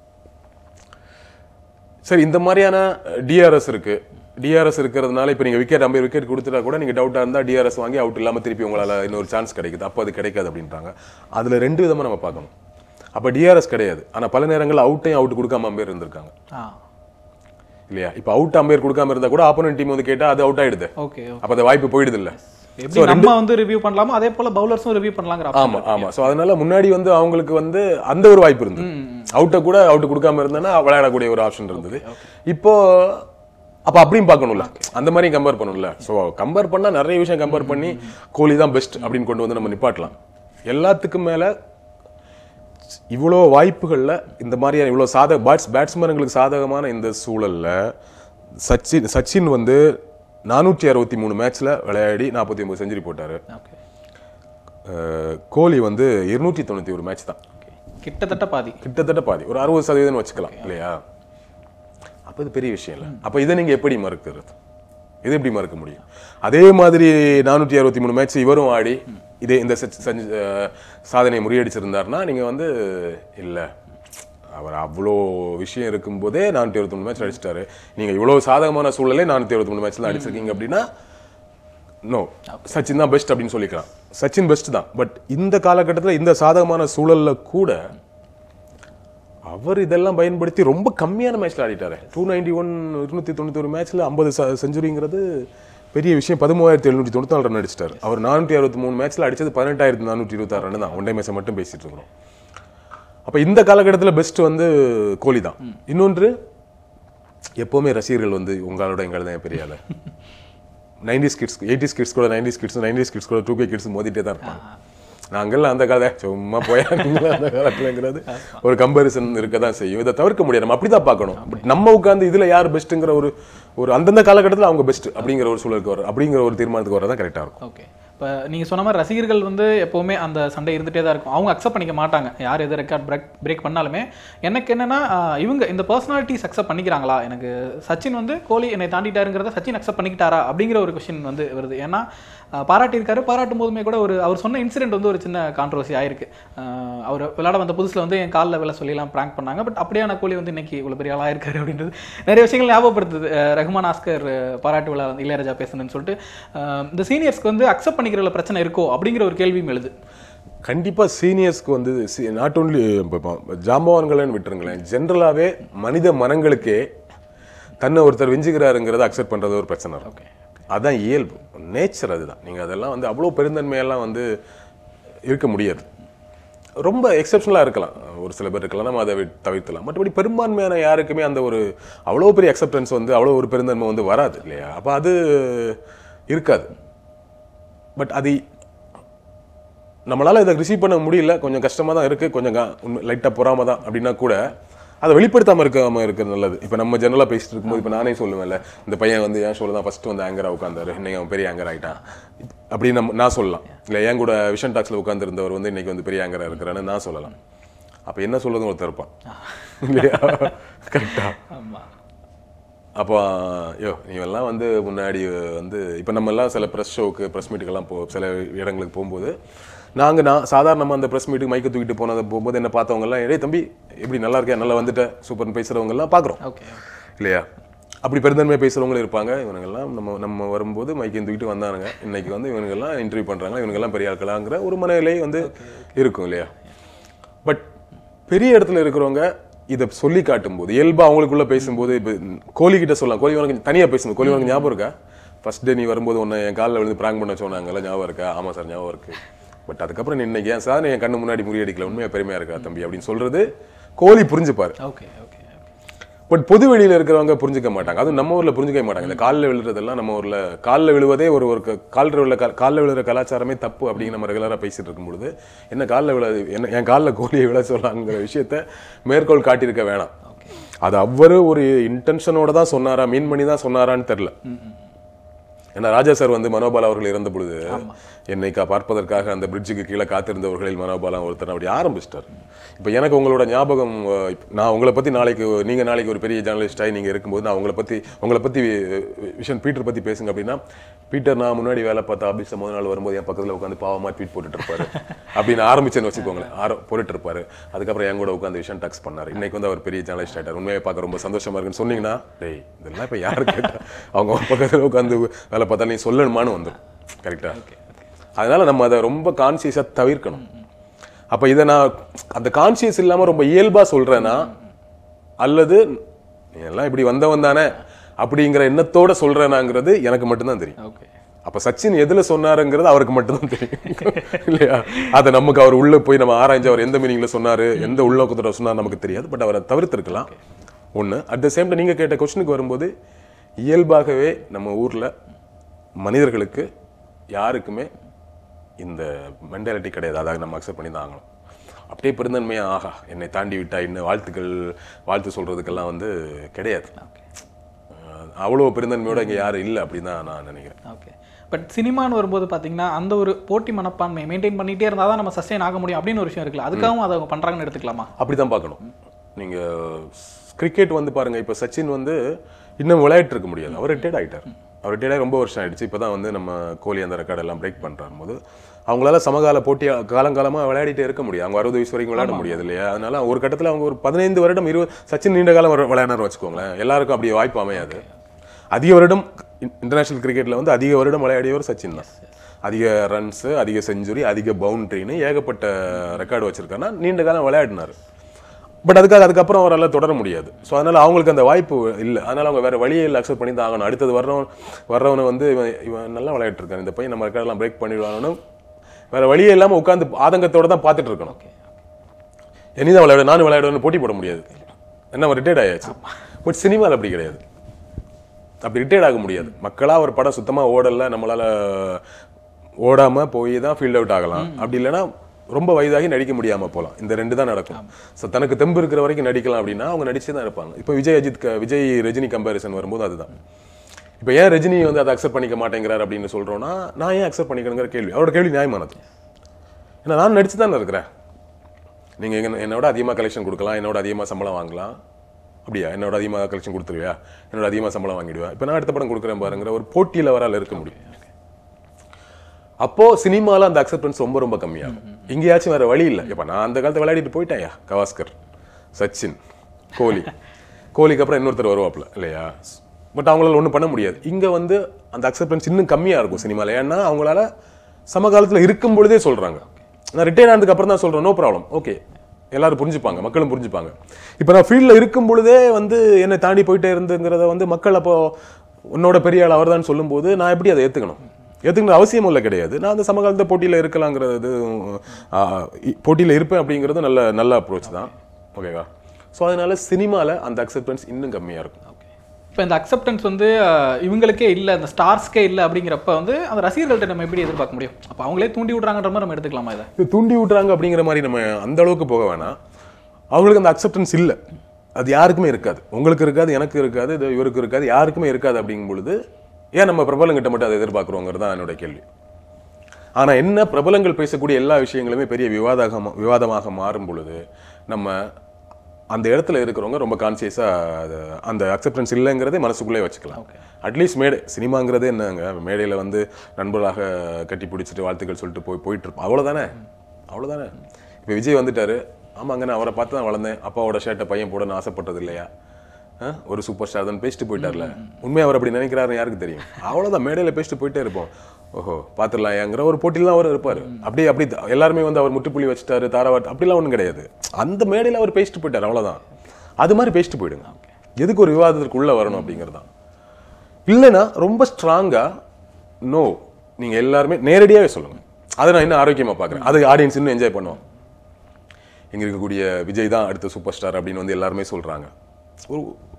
S2: சரி இந்த மாதிரியான டிஆர்எஸ் இருக்கு டிஆர்எஸ் இருக்கிறதுனால இப்போ நீங்கள் விக்கெட் ஐம்பது விக்கெட் கொடுத்துட்டா கூட நீங்கள் டவுட்டாக இருந்தால் டிஆர்எஸ் வாங்கி அவுட் இல்லாமல் திருப்பி உங்களால் இன்னொரு சான்ஸ் கிடைக்குது அப்போ அது கிடைக்காது அப்படின்றாங்க அதில் ரெண்டு விதமாக நம்ம பார்க்கணும் அப்போ டிஆர்எஸ் கிடையாது ஆனால் பல நேரங்களில் அவுட்டையும் அவுட் கொடுக்காம அம்பேர் இருந்திருக்காங்க
S1: ஆ
S2: இல்லையா இப்போ அவுட் அம்பேர் கொடுக்காம இருந்தால் கூட ஆப்போனன்ட் டீம் வந்து கேட்டால் அது அவுட் ஆயிடுது
S1: ஓகே
S2: அப்போ அந்த வாய்ப்பு போயிடுது இல்லை
S1: எப்படி நம்ம வந்து ரிவ்யூ பண்ணலாமோ அதே போல பவுலர்ஸும் ரிவ்யூ பண்ணலாங்கிற option
S2: ஆமா ஆமா சோ அதனால முன்னாடி வந்து அவங்களுக்கு வந்து அந்த ஒரு வாய்ப்பு இருந்தது அவுட்டை கூட அவுட் கொடுக்காம இருந்தேன்னா விளையாடக்கூடிய ஒரு ஆப்ஷன் இருந்தது இப்போ அப்ப அப்படியும் பார்க்கணும்ல அந்த மாதிரி கம்பேர் பண்ணணும்ல சோ கம்பேர் பண்ணா நிறைய விஷயம் கம்பேர் பண்ணி கோலி தான் பெஸ்ட் அப்படின்னு கொண்டு வந்து நம்ம நிப்பாட்டலாம் எல்லாத்துக்கும் மேல இவ்வளோ வாய்ப்புகள்ல இந்த மாதிரியான இவ்வளோ சாதக பேட்ஸ் பேட்ஸ்மேனுங்களுக்கு சாதகமான இந்த சூழல்ல சச்சின் சச்சின் வந்து நானூற்றி அறுபத்தி மூணு மேட்ச்ல விளையாடி நாற்பத்தி ஒன்பது செஞ்சுரி போட்டாரு
S1: ஓகே
S2: அஹ் கோலி வந்து இருநூற்றி தொண்ணூற்றி ஒரு மேட்ச் தான்
S1: கிட்டத்தட்ட பாதி
S2: கிட்டத்தட்ட பாதி ஒரு அறுபது சதவீதம் வச்சுக்கலாம் இல்லையா அப்போ இது பெரிய விஷயம் இல்லை அப்போ இதை நீங்கள் எப்படி மறுக்கிறது இது எப்படி மறுக்க முடியும் அதே மாதிரி நானூற்றி அறுபத்தி மூணு மேட்ச் இவரும் ஆடி இதே இந்த செஞ்ச- செஞ்ச- அஹ் சாதனையை முறியடிச்சிருந்தாருன்னா நீங்கள் வந்து இல்லை அவர் அவ்வளோ விஷயம் இருக்கும்போதே நானூற்றி அறுபத்தி மூணு மேட்ச் அடிச்சிட்டாரு நீங்கள் இவ்வளோ சாதகமான சூழலே நானூற்றி அறுபத்தி மூணு மேட்ச்ல அடிச்சிருக்கீங்க அப்படின்னா நோ சச்சின் தான் பெஸ்ட் அப்படின்னு சொல்லிக்கலாம் சச்சின் பெஸ்ட் தான் பட் இந்த காலகட்டத்தில் இந்த சாதகமான சூழல்ல கூட அவர் இதெல்லாம் பயன்படுத்தி ரொம்ப கம்மியான மேட்ச்ல ஆடிட்டாரு டூ நைன்டி ஒன் இருநூத்தி தொண்ணூத்தி ஒரு மேட்ச்ல ஐம்பது செஞ்சுரிங்கிறது பெரிய விஷயம் பதிமூவாயிரத்தி எழுநூற்றி தொண்ணூத்தி நாலு ரன் அடிச்சிட்டாரு அவர் நானூற்றி அறுபத்தி மூணு மேட்ச்ல அடிச்சது பதினெட்டாயிரத்தி நானூற்றி இருபத்தாறு ரன் தான் ஒன் டே மேட்சை மட்டும் பேசிட்டு இருக்கிறோம் அப்ப இந்த காலகட்டத்தில் பெஸ்ட் வந்து கோலி தான் இன்னொன்று எப்பவுமே ரசிகர்கள் வந்து உங்களோட எங்களோட தான் பெரிய ஆளு நைன்டிஸ் கிட்ஸ் எயிட்டிஸ் கிட்ஸ் கூட நைன்டிஸ் கிட்ஸ் நைன்டிஸ் கிட்ஸ் கூட டூ கே கிட்ஸ் மோதிட்டே தான் இருப்பாங்க நாங்கள்லாம் அந்த கதை சும்மா போயா நீங்களா அந்த காலத்துலங்கிறது ஒரு கம்பேரிசன் இருக்க தான் செய்யும் இதை தவிர்க்க முடியாது நம்ம அப்படிதான் பார்க்கணும் பட் நம்ம உட்காந்து இதுல யார் பெஸ்ட்டுங்கிற ஒரு ஒரு அந்தந்த காலகட்டத்தில் அவங்க பெஸ்ட் அப்படிங்கிற ஒரு சூழலுக்கு வர அப்படிங்கிற ஒரு தீர்மானத்துக்கு வரதான் கரெக்டாக இருக்கும்
S1: ஓகே இப்போ நீங்கள் சொன்ன மாதிரி ரசிகர்கள் வந்து எப்போவுமே அந்த சண்டை இருந்துகிட்டே தான் இருக்கும் அவங்க அக்செப்ட் பண்ணிக்க மாட்டாங்க யார் எது ரெக்கார்ட் பிரேக் பிரேக் பண்ணாலுமே எனக்கு என்னன்னா ஆஹ், இவங்க இந்த பர்சனாலிட்டிஸ் அக்செப்ட் பண்ணிக்கிறாங்களா எனக்கு சச்சின் வந்து கோலி என்னை தாண்டிட்டாருங்கிறத சச்சின் அக்செப்ட் பண்ணிக்கிட்டாரா அப்படிங்கிற ஒரு கொஷின் வந்து வருது ஏன்னா ஆஹ், பாராட்டியிருக்காரு பாராட்டும் போதுமே கூட ஒரு அவர் சொன்ன இன்சிடென்ட் வந்து ஒரு சின்ன கான்ட்ரவர்சி ஆயிருக்கு ஆஹ், அவர் விளையாட வந்த புதுசில் வந்து என் காலில் விலை சொல்லிலாம் ப்ராங்க் பண்ணாங்க பட் அப்படியான கோலி வந்து இன்னைக்கு இவ்வளோ பெரிய ஆளாக இருக்காரு அப்படின்றது நிறைய விஷயங்கள் ஞாபகப்படுத்துது அஹ், ரஹ்மான் ஆஸ்கர் அஹ், பாராட்டு விழா வந்து இளையராஜா பேசுனதுன்னு சொல்லிட்டு அஹ், இந்த சீனியர்ஸ்க்கு வந்து அக்செப்ட் பண்ணிக்கிறதுல பிரச்சனை இருக்கோ அப்படிங்கிற ஒரு கேள்வியும் எழுது
S2: கண்டிப்பா சீனியர்ஸ்க்கு வந்து நாட் ஓன்லி ஜாம்பவான்கள்னு விட்டுருங்களேன் ஜென்ரலாவே மனித மனங்களுக்கே தன்னை ஒருத்தர் விஞ்சுகிறாருங்கிறத அக்செப்ட் பண்றது ஒரு பிரச்சனை இருக்கும்
S1: ஓகே
S2: அதான் இயல்பு நேச்சர் அதுதான் நீங்க அதெல்லாம் வந்து அவ்வளோ பெருந்தன்மையெல்லாம் வந்து இருக்க முடியாது ரொம்ப எக்ஸப்ஷனலாக இருக்கலாம் ஒரு சில பேர் இருக்கலாம் நம்ம அதை விட்- தவிர்த்தலாம் மற்றபடி பெரும்பான்மையான யாருக்குமே அந்த ஒரு அவ்வளோ பெரிய அக்செப்டன்ஸ் வந்து அவ்வளோ ஒரு பெருந்தன்மை வந்து வராது இல்லையா அப்போ அது இருக்காது பட் அது நம்மளால இதை ரிசீவ் பண்ண முடியல கொஞ்சம் கஷ்டமா தான் இருக்கு கொஞ்சம் லைட்டாக பொறாம தான் அப்படின்னா கூட அதை வெளிப்படுத்தாம இருக்காம இருக்கிறது நல்லது இப்போ நம்ம ஜெனரலாக பேசிட்டு இருக்கும்போது இப்போ நானே சொல்லுவேன்ல இந்த பையன் வந்து ஏன் சொல்ல தான் ஃபர்ஸ்ட் வந்து ஆங்கரா உட்காந்தாரு இன்னைக்கு அவன் பெரிய ஆங்கர் ஆயிட்டான் அப்படின்னு நம்ம நான் சொல்லலாம் இல்லை என் கூட விஷன் டாக்ஸில் உட்காந்துருந்தவர் வந்து இன்னைக்கு வந்து பெரிய ஆங்கரா இருக்கிறான்னு நான் சொல்லலாம் அப்போ என்ன சொல்றதும் ஒருத்தர் இருப்பான் இல்லையா கரெக்டா
S1: ஆமாம்
S2: அப்போ யோ நீவெல்லாம் வந்து முன்னாடி வந்து இப்போ நம்ம எல்லாம் சில ப்ரெஸ் ஷோக்கு ப்ரெஸ் மீட்டுக்கெல்லாம் போ சில இடங்களுக்கு போகும்போது நாங்கள் நான் சாதாரணமாக அந்த ப்ரெஸ் மீட்டுக்கு மைக்க தூக்கிட்டு போனதை போகும்போது என்ன பார்த்தவங்க எல்லாம் ஏய் தம்பி எப்படி நல்லா இருக்கேன் நல்லா வந்துட்ட சூப்பர்னு பேசுகிறவங்க எல்லாம் பார்க்குறோம்
S1: ஓகே
S2: இல்லையா அப்படி பெருந்தன்மையாக பேசுகிறவங்களும் இருப்பாங்க இவனுங்கெல்லாம் நம்ம நம்ம வரும்போது மைக்கையும் தூக்கிட்டு வந்தானுங்க இன்னைக்கு வந்து இவனுங்கெல்லாம் இன்டர்வியூ பண்ணுறாங்க இவனுங்கெல்லாம் பெரிய ஆட்களாங்கிற ஒரு மனநிலை வந்து இருக்கும் இல்லையா பட் பெரிய இடத்துல இருக்கிறவங்க இதை சொல்லி காட்டும்போது இயல்பா அவங்களுக்குள்ள பேசும்போது இப்போ கோலி கிட்ட சொல்லலாம் கோலி உனக்கு தனியா பேசும்போது கோலி உனக்கு ஞாபகம் இருக்கா ஃபர்ஸ்ட் டே நீ வரும்போது உன்னை என் காலில் விழுந்து பிராங்க் பண்ண சொன்னாங்கல்ல ஞாபகம் இருக்கா ஆமா சார் ஞாபகம் இருக்கு பட் அதுக்கப்புறம் நீ இன்னைக்கு ஏன் சார் என் கண்ணு முன்னாடி முறியடிக்கல உண்மையா பெருமையா இருக்கா தம்பி அப்படின்னு சொல்றது கோலி புரிஞ்சுப்பாரு
S1: ஓகே ஓகே
S2: பட் பொது வெளியில இருக்கிறவங்க புரிஞ்சுக்க மாட்டாங்க அதுவும் நம்ம ஊர்ல புரிஞ்சுக்க மாட்டாங்க இந்த காலில் விழுறதெல்லாம் நம்ம ஊர்ல காலில் விழுவதே ஒரு ஒரு க- கால்ல விழ காலில் விழுற கலாச்சாரமே தப்பு அப்படின்னு நம்ம ரெகுலரா பேசிட்டு இருக்கும் பொழுது என்ன காலில் விழ என்ன என் காலில் கோழியை விழ சொல்லாங்கிற விஷயத்த மேற்கோள் காட்டியிருக்க வேணாம் அது அவரு ஒரு இன்டென்ஷனோட தான் சொன்னாரா மீன் பண்ணி தான் சொன்னாரான்னு தெரியல ஏன்னா ராஜா சார் வந்து மனோபால் அவர்கள் இறந்த பொழுது என்னை கா- பார்ப்பதற்காக அந்த பிரிட்ஜுக்கு கீழே காத்திருந்தவர்களில் மனோபாலம் ஒருத்தர் அப்படி ஆரம்பிச்சிட்டார் இப்போ எனக்கு உங்களோட ஞாபகம் அஹ், இப்ப நான் உங்களை பத்தி நாளைக்கு நீங்க நாளைக்கு ஒரு பெரிய ஜேர்னலிஸ்டாக நீங்க இருக்கும்போது நான் உங்களை பத்தி உங்களை பத்தி வி- விஷன் பீட்டர் பத்தி பேசுங்க அப்படின்னா பீட்டர் நான் முன்னாடி வேலை பார்த்த ஆபீஸ்ல முதல் நாள் வரும்போது என் பக்கத்துல உட்காந்து பாவமா ட்வீட் போட்டுட்டு இருப்பாரு அப்படின்னு ஆரம்பிச்சேன்னு வச்சுக்கோங்களேன் ஆர போட்டுட்டு இருப்பாரு அதுக்கப்புறம் என் கூட உட்காந்து விஷன் டாக்ஸ் பண்ணாரு இன்னைக்கு வந்து அவர் பெரிய ஜேர்னலிஸ்ட் ஆயிட்டார் உண்மையை பார்க்க ரொம்ப சந்தோஷமா இருக்குன்னு சொன்னீங்கன்னா டேய் இதெல்லாம் இப்ப யாரு கேட்டா அவங்க ஒரு பக்கத்துல உட்காந்து வேலை பார்த்தா நீ சொல்லணுமான்னு வந்துடும் கரெக்டா அதனால நம்ம அதை ரொம்ப கான்சியஸா தவிர்க்கணும் அப்ப இதை நான் அந்த கான்சியஸ் இல்லாம ரொம்ப இயல்பா சொல்றேன்னா அல்லது நீ எல்லாம் இப்படி வந்தவன் தானே அப்படிங்கிற எண்ணத்தோட சொல்றேனாங்கிறது எனக்கு மட்டும்தான் தெரியும்
S1: ஓகே
S2: அப்ப சச்சின் எதுல சொன்னாருங்கிறது அவருக்கு மட்டும்தான் தெரியும் இல்லையா அதை நமக்கு அவர் உள்ள போய் நம்ம ஆராய்ஞ்சு அவர் எந்த மீனிங்ல சொன்னாரு எந்த உள்நோக்கத்தோட சொன்னார் நமக்கு தெரியாது பட் அவரை தவிர்த்திருக்கலாம் ஒண்ணு அட் த சேம் நீங்க கேட்ட கொஸ்டினுக்கு வரும்போது இயல்பாகவே நம்ம ஊர்ல மனிதர்களுக்கு யாருக்குமே இந்த மென்டாலிட்டி கிடையாது அதாக நம்ம அக்செப்ட் பண்ணி தான் ஆகணும் அப்படியே பெருந்தன்மையா ஆகா என்னை தாண்டி விட்டா இன்னும் வாழ்த்துக்கள் வாழ்த்து சொல்றதுக்கெல்லாம் வந்து கிடையாது அஹ் அவ்வளோ பெருந்தன்மையோட இங்க யாரும் இல்லை அப்படின்னு தான் நான் நினைக்கிறேன்
S1: ஓகே பட் சினிமான்னு வரும்போது பார்த்தீங்கன்னா அந்த ஒரு போட்டி மனப்பான்மையை மெயின்டைன் பண்ணிட்டே இருந்தால் தான் நம்ம சஸ்டெயின் ஆக முடியும் அப்படின்னு ஒரு விஷயம் இருக்குல்ல அதுக்காகவும் அதை அவங்க பண்ணுறாங்கன்னு எடுத்துக்கலாமா
S2: அப்படிதான் பார்க்கணும் நீங்க கிரிக்கெட் வந்து பாருங்க இப்ப சச்சின் வந்து இன்னும் விளையாட்டு இருக்க முடியாது அவர் ரிட்டையர்ட் ஆயிட்டார் அவர் ரிட்டையர்ட் ரொம்ப வருஷம் ஆயிடுச்சு இப்பதான் வந்து நம்ம கோலி அந்த ரெக்கார்ட் எல்லாம் பிரேக் பண்றாரு போது அவங்களால சமகால போட்டி காலங்காலமா விளையாடிட்டே இருக்க முடியும் அவங்க அறுபது வயசு வரைக்கும் விளையாட முடியாது இல்லையா அதனால ஒரு கட்டத்துல அவங்க ஒரு பதினைந்து வருடம் இருபது சச்சின் நீண்ட காலம் விளையாடுற வச்சுக்கோங்களேன் எல்லாருக்கும் அப்படி வாய்ப்பு அமையாது அதிக வருடம் இன்டர்நேஷனல் கிரிக்கெட்ல வந்து அதிக வருடம் விளையாடியவர் சச்சின் தான் அதிக ரன்ஸ் அதிக செஞ்சுரி அதிக பவுண்டரின்னு ஏகப்பட்ட ரெக்கார்டு வச்சிருக்காருன்னா நீண்ட காலம் விளையாடினாரு பட் அதுக்காக அதுக்கப்புறம் அவரால் தொடர முடியாது ஸோ அதனால அவங்களுக்கு அந்த வாய்ப்பு இல்லை அதனால அவங்க வேற வழியே இல்லை அக்செப்ட் பண்ணி தான் ஆகணும் அடுத்தது வர்றவன் வர்றவனை வந்து இவன் இவன் நல்லா விளையாட்டு இருக்கான் இந்த பையன் நம்ம ரெக்கார்டெல்லாம் பிரேக் பண்ணிடுவானு வேற வழியே இல்லாம உட்காந்து ஆதங்கத்தோட தான் பார்த்துட்டு இருக்கணும் இனி தான் விளையாடு நானும் விளையாடுவேன்னு போட்டி போட முடியாது என்ன அவன் ரிட்டையர்ட் ஆயாச்சு பட் சினிமாவில் அப்படி கிடையாது அப்படி ரிட்டையர்ட் ஆக முடியாது மக்களா ஒரு படம் சுத்தமா ஓடல நம்மளால ஓடாம போய் தான் ஃபீல்ட் அவுட் ஆகலாம் அப்படி இல்லைன்னா ரொம்ப வயதாகி நடிக்க முடியாம போகலாம் இந்த ரெண்டு தான் நடக்கும் ஸோ தனக்கு தெம்பு இருக்கிற வரைக்கும் நடிக்கலாம் அப்படின்னா அவங்க நடிச்சே தான் இருப்பாங்க இப்போ விஜய் அஜித் க- விஜய் ரஜினி கம்பேரிசன் வரும்போது அதுதான் இப்போ ஏன் ரஜினி வந்து அதை அக்செப்ட் பண்ணிக்க மாட்டேங்கிறார் அப்படின்னு சொல்றோம்னா நான் ஏன் அக்செப்ட் பண்ணிக்கணுங்கிற கேள்வி அவரோட கேள்வி நியாயமானது ஏன்னா நான் நடிச்சு தானே இருக்கிறேன் நீங்க என்ன- என்னோட அதிகமாக கலெக்ஷன் கொடுக்கலாம் என்னோட அதிகமாக சம்பளம் வாங்கலாம் அப்படியா என்னோட அதிகமாக கலெக்ஷன் கொடுத்துருவியா என்னோட அதிகமாக சம்பளம் வாங்கிடுவா இப்போ நான் அடுத்த படம் கொடுக்குறேன் பாருங்கிற ஒரு போட்டியில் அவரால் இருக்க முடியும் அப்போ சினிமால அந்த அக்செப்டன்ஸ் ரொம்ப ரொம்ப கம்மியாகும் எங்கேயாச்சும் வேற வழி இல்லை இப்போ நான் அந்த காலத்தை விளையாடிட்டு போயிட்டேன்யா கவாஸ்கர் சச்சின் கோலி கோலிக்கு அப்புறம் இன்னொருத்தர் வருவாப்ல இல்லையா பட் அவங்களால ஒன்றும் பண்ண முடியாது இங்க வந்து அந்த அக்செப்டன்ஸ் இன்னும் கம்மியா இருக்கும் சினிமால ஏன்னா அவங்களால சமகாலத்துல இருக்கும் பொழுதே சொல்றாங்க நான் ரிட்டையர் ஆனதுக்கு அப்புறம் தான் சொல்றேன் நோ ப்ராப்ளம் ஓகே எல்லாரும் புரிஞ்சுப்பாங்க மக்களும் புரிஞ்சுப்பாங்க இப்போ நான் ஃபீல்டில் இருக்கும் பொழுதே வந்து என்னை தாண்டி போயிட்டே இருந்துங்கிறத வந்து மக்கள் அப்போ உன்னோட பெரிய ஆள் அவர் சொல்லும்போது நான் எப்படி அதை ஏத்துக்கணும் ஏத்துக்கணும் அவசியம் இல்லை கிடையாது நான் அந்த சமகாலத்த போட்டியில் இருக்கலாங்கிறது ஆ, இ- போட்டியில இருப்பேன் அப்படிங்கிறது நல்ல நல்ல அப்ரோச் தான் ஓகேவா ஸோ அதனால சினிமால அந்த அக்செப்டன்ஸ் இன்னும் கம்மியா இருக்கும்
S1: இப்போ இந்த அக்செப்டன்ஸ் வந்து அஹ், இவங்களுக்கே இல்லை அந்த ஸ்டார்ஸ்க்கே இல்லை அப்படிங்கிறப்ப வந்து அந்த ரசிகர்கள்ட்ட நம்ம எப்படி எதிர்பார்க்க முடியும் அப்போ அவங்களே தூண்டி விட்றாங்கன்ற மாதிரி நம்ம எடுத்துக்கலாமா இதை
S2: இது தூண்டி விட்டுறாங்க அப்படிங்கிற மாதிரி நம்ம அந்த அளவுக்கு போக வேணாம் அவங்களுக்கு அந்த அக்செப்டன்ஸ் இல்லை அது யாருக்குமே இருக்காது உங்களுக்கு இருக்காது எனக்கு இருக்காது இது இவருக்கு இருக்காது யாருக்குமே இருக்காது அப்படிங்கும் பொழுது ஏன் நம்ம பிரபலங்கிட்ட மட்டும் அதை எதிர்பார்க்குறோங்கிறது தான் என்னோட கேள்வி ஆனா என்ன பிரபலங்கள் பேசக்கூடிய எல்லா விஷயங்களுமே பெரிய விவாதமாக விவாதமாக மாறும் பொழுது நம்ம அந்த இடத்துல இருக்கிறவங்க ரொம்ப கான்சியஸா அந்த அக்செப்டன்ஸ் இல்லைங்கிறதே மனசுக்குள்ளே வச்சுக்கலாம் அட்லீஸ்ட் மேடை சினிமாங்கிறதே என்னங்க மேடையில வந்து நண்பர்களாக கட்டி பிடிச்சிட்டு வாழ்த்துக்கள் சொல்லிட்டு போய் போயிட்டு இருப்போம் அவ்வளவுதானே அவ்வளவுதானே இப்போ விஜய் வந்துட்டாரு ஆமாங்க நான் அவரை பார்த்து தான் வளர்ந்தேன் அப்பாவோட ஷர்ட்டை பையன் போடணும்னு ஆசைப்பட்டது இல்லையா ஆ? ஒரு சூப்பர் ஸ்டார் தான் பேசிட்டு போயிட்டார்ல உண்மையா அவர் அப்படி நினைக்கிறாருன்னு யாருக்கு தெரியும் அவ்வளவுதான் மேடையில பேசிட்டு போயிட்டே இருப்போம் ஓஹோ பாத்துடலாம் ஏங்கிற ஒரு போட்டியில் தான் அவர் இருப்பாரு அப்படியே அப்படி த- எல்லாருமே வந்து அவர் முற்றுப்புள்ளி வச்சுட்டாரு தாராவாட் அப்படிலாம் ஒண்ணும் கிடையாது அந்த மேடையில அவர் பேசிட்டு போயிட்டார் அவ்வளவுதான் அது மாதிரி பேசிட்டு போயிடுங்க எதுக்கு ஒரு விவாதத்திற்கு உள்ள வரணும் அப்படிங்கிறது தான் இல்லைன்னா ரொம்ப ஸ்ட்ராங்கா நோ நீங்க எல்லாருமே நேரடியாவே சொல்லுங்க அதை நான் இன்னும் ஆரோக்கியமா பார்க்கறேன் அது ஆடியன்ஸ் இன்னும் என்ஜாய் பண்ணுவோம் இங்க இருக்கக்கூடிய விஜய் தான் அடுத்த சூப்பர் ஸ்டார் அப்படின்னு வந்து எல்லாருமே சொல்றாங்க ஒரு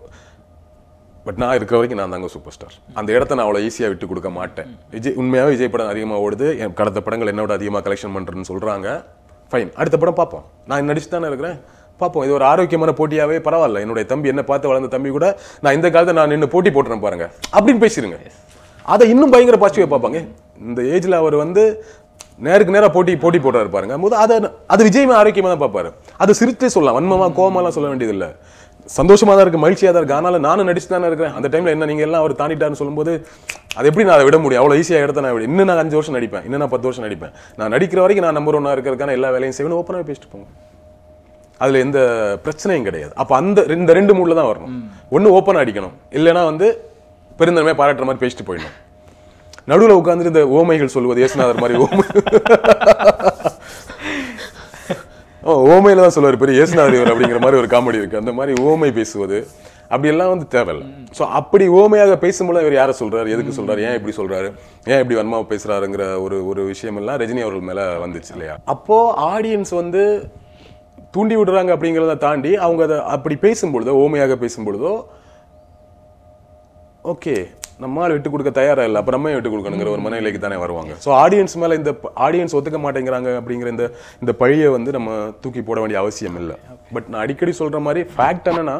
S2: பட் நான் இருக்கிற வரைக்கும் நான் தாங்க சூப்பர் ஸ்டார் அந்த இடத்த நான் அவ்வளோ ஈஸியாக விட்டு கொடுக்க மாட்டேன் விஜய் உண்மையாகவே விஜய் படம் அதிகமாக ஓடுது என் கடந்த படங்கள் என்னோட அதிகமாக கலெக்ஷன் பண்ணுறேன்னு சொல்கிறாங்க ஃபைன் அடுத்த படம் பார்ப்போம் நான் நடிச்சு தானே இருக்கிறேன் பார்ப்போம் இது ஒரு ஆரோக்கியமான போட்டியாவே பரவாயில்ல என்னுடைய தம்பி என்ன பார்த்து வளர்ந்த தம்பி கூட நான் இந்த காலத்தை நான் நின்று போட்டி போட்டுறேன் பாருங்க அப்படின்னு பேசிடுங்க அதை இன்னும் பயங்கர பாசிட்டிவாக பார்ப்பாங்க இந்த ஏஜ்ல அவர் வந்து நேருக்கு நேரா போட்டி போட்டி போடுறாரு பாருங்க போது அதை அது விஜயமே ஆரோக்கியமா தான் பார்ப்பாரு அது சிரிச்சே சொல்லலாம் வன்மமா கோவமாலாம் சொல்ல வேண்டியது இல்ல சந்தோஷமா தான் இருக்கு மகிழ்ச்சியா தான் இருக்கு ஆனாலும் நானும் நடிச்சு தானே இருக்கிறேன் அந்த டைம்ல என்ன நீங்க எல்லாம் அவர் தாண்டிட்டாருன்னு சொல்லும்போது அது எப்படி நான் அதை விட முடியும் அவ்வளவு ஈஸியா இடத்த நான் விட இன்னும் நான் அஞ்சு வருஷம் நடிப்பேன் இன்னும் நான் பத்து வருஷம் நடிப்பேன் நான் நடிக்கிற வரைக்கும் நான் நம்பர் ஒன்னா இருக்கிறதுக்கான எல்லா வேலையும் செய்வேன் ஓப்பனாக பேசிட்டு போங்க அதுல எந்த பிரச்சனையும் கிடையாது அப்ப அந்த இந்த ரெண்டு மூட்ல தான் வரணும் ஒண்ணு ஓப்பனா அடிக்கணும் இல்லைன்னா வந்து பெருந்தன்மையா பாராட்டுற மாதிரி பேசிட்டு போயிடணும் நடுவுல உட்கார்ந்துட்டு இந்த ஓமைகள் சொல்லுவது இயேசுநாதர் மாதிரி ஓமை ஓ ஓமையில தான் சொல்லுவார் பெரிய இயேசுநாதர் இவர் அப்படிங்கிற மாதிரி ஒரு காமெடி இருக்கு அந்த மாதிரி ஓமை பேசுவது அப்படியெல்லாம் வந்து தேவையில்லை ஸோ அப்படி ஓமையாக பேசும்போது இவர் யாரை சொல்றாரு எதுக்கு சொல்றாரு ஏன் இப்படி சொல்றாரு ஏன் இப்படி வன்மா பேசுறாருங்கிற ஒரு ஒரு விஷயம் எல்லாம் ரஜினி அவர்கள் மேல வந்துச்சு இல்லையா அப்போ ஆடியன்ஸ் வந்து தூண்டி விடுறாங்க அப்படிங்கிறத தாண்டி அவங்க அதை அப்படி பேசும்பொழுதோ ஓமையாக பேசும்பொழுதோ ஓகே நம்மால் விட்டு கொடுக்க தயாரா இல்லை அப்ப நம்ம ஏன் விட்டு கொடுக்கணுங்கிற ஒரு மனநிலைக்கு தானே வருவாங்க ஸோ ஆடியன்ஸ் மேல இந்த ஆடியன்ஸ் ஒத்துக்க மாட்டேங்கிறாங்க அப்படிங்கிற இந்த இந்த பழியை வந்து நம்ம தூக்கி போட வேண்டிய அவசியம் இல்லை பட் நான் அடிக்கடி சொல்ற மாதிரி ஃபேக்ட் என்னன்னா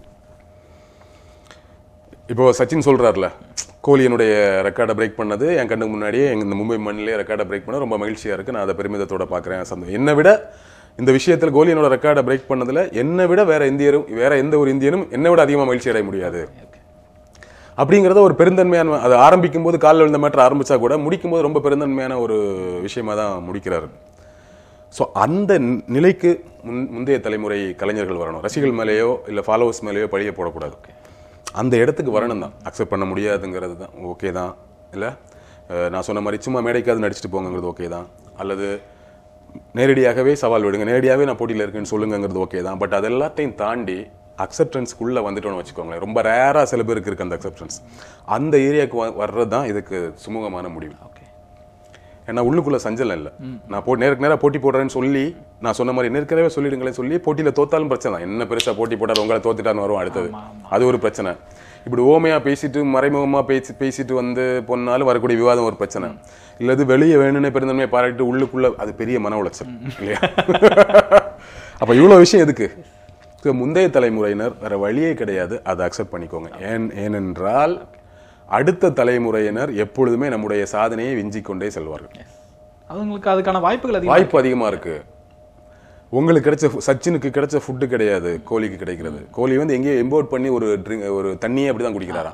S2: இப்போ சச்சின் சொல்றாருல கோலி என்னுடைய ரெக்கார்டை பிரேக் பண்ணது என் கண்ணுக்கு முன்னாடியே எங்க இந்த மும்பை மண்ணிலே ரெக்கார்டை பிரேக் பண்ண ரொம்ப மகிழ்ச்சியா இருக்கு நான் அதை பெருமிதத்தோட பார்க்குறேன் சந்தோஷம் என்னை விட இந்த விஷயத்தில் கோலி என்னோட ரெக்கார்டை பிரேக் பண்ணதுல என்னை விட வேற இந்தியரும் வேற எந்த ஒரு இந்தியனும் என்னை விட அதிகமாக மகிழ்ச்சி அடைய முடியாது அப்படிங்கிறத ஒரு பெருந்தன்மையான அது ஆரம்பிக்கும் போது காலில் விழுந்த மேட்டர் ஆரம்பிச்சா கூட முடிக்கும் போது ரொம்ப பெருந்தன்மையான ஒரு விஷயமா தான் முடிக்கிறாரு ஸோ அந்த நி- நிலைக்கு முன் முந்தைய தலைமுறை கலைஞர்கள் வரணும் ரசிகர்கள் மேலேயோ இல்லை ஃபாலோவர்ஸ் மேலேயோ பழிய போடக்கூடாது அந்த இடத்துக்கு வரணும் தான் அக்செப்ட் பண்ண முடியாதுங்கிறது தான் ஓகே தான் இல்லை நான் சொன்ன மாதிரி சும்மா மேடைக்காவது நடிச்சுட்டு போங்கங்கிறது ஓகே தான் அல்லது நேரடியாகவே சவால் விடுங்க நேரடியாகவே நான் போட்டியில் இருக்கேன்னு சொல்லுங்கங்கிறது ஓகே தான் பட் அது எல்லாத்தையும் தாண்டி அக்செப்டன்ஸ்க்குள்ளே வந்துட்டோம்னு வச்சுக்கோங்களேன் ரொம்ப ரேராக சில பேருக்கு இருக்கு அந்த அக்செப்டன்ஸ் அந்த ஏரியாவுக்கு வர்றது தான் இதுக்கு சுமூகமான முடிவு
S1: ஓகே
S2: ஏன்னா உள்ளுக்குள்ள சஞ்சலம் இல்லை நான் போ நேருக்கு நேரா போட்டி போடுறேன்னு சொல்லி நான் சொன்ன மாதிரி நேர்க்கனவே சொல்லிடுங்களேன் சொல்லி போட்டியில தோத்தாலும் பிரச்சனை தான் என்ன பெருசா போட்டி போட்டார் உங்களை தோத்துட்டான்னு வரும் அடுத்தது அது ஒரு பிரச்சனை இப்படி ஓமையா பேசிட்டு மறைமுகமா பேசி பேசிட்டு வந்து பொண்ணாலும் வரக்கூடிய விவாதம் ஒரு பிரச்சனை இல்லது வெளியே வேணும்னே பெருந்தன்மையை பாராட்டிட்டு உள்ளுக்குள்ள அது பெரிய மன உளைச்சல் இல்லையா அப்ப இவ்வளவு விஷயம் எதுக்கு So, முந்தைய தலைமுறையினர் வேற வழியே கிடையாது அதை அக்செப்ட் பண்ணிக்கோங்க ஏன் ஏனென்றால் அடுத்த தலைமுறையினர் எப்பொழுதுமே நம்முடைய சாதனையை விஞ்சிக் கொண்டே செல்வார்கள்
S1: அவங்களுக்கு அதுக்கான வாய்ப்புகள் அதிகம்
S2: வாய்ப்பு அதிகமா இருக்கு உங்களுக்கு கிடைச்ச ஃபு- சச்சினுக்கு கிடைச்ச ஃபுட்டு கிடையாது கோலிக்கு கிடைக்கிறது கோலி வந்து எங்கேயோ இம்போர்ட் பண்ணி ஒரு ட்ரிங்க் ஒரு தண்ணியே அப்படிதான் குடிக்கிறாரா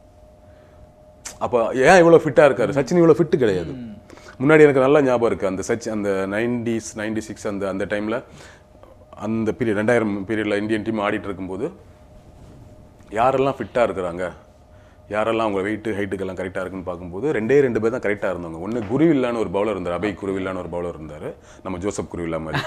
S2: அப்ப ஏன் இவ்வளவு ஃபிட்டா இருக்காரு சச்சின் இவ்வளவு ஃபிட் கிடையாது முன்னாடி எனக்கு நல்லா ஞாபகம் இருக்கு அந்த சச் அந்த நைன்டிஸ் நைன்டி சிக்ஸ் அந்த அந்த டைம்ல அந்த பீரியட் ரெண்டாயிரம் பீரியட்ல இந்தியன் டீம் ஆடிட்டு இருக்கும்போது யாரெல்லாம் ஃபிட்டா இருக்கிறாங்க யாரெல்லாம் அவங்க வெயிட் ஹைட்டுக்கெல்லாம் கரெக்டாக இருக்குன்னு பார்க்கும்போது ரெண்டே ரெண்டு பேர் தான் கரெக்டாக இருந்தாங்க ஒன்று குருவில்லான்னு ஒரு பவுலர் இருந்தார் அபய் குருவில்லான்னு ஒரு பவுலர் இருந்தார் நம்ம ஜோசப் குருவில்லா மாதிரி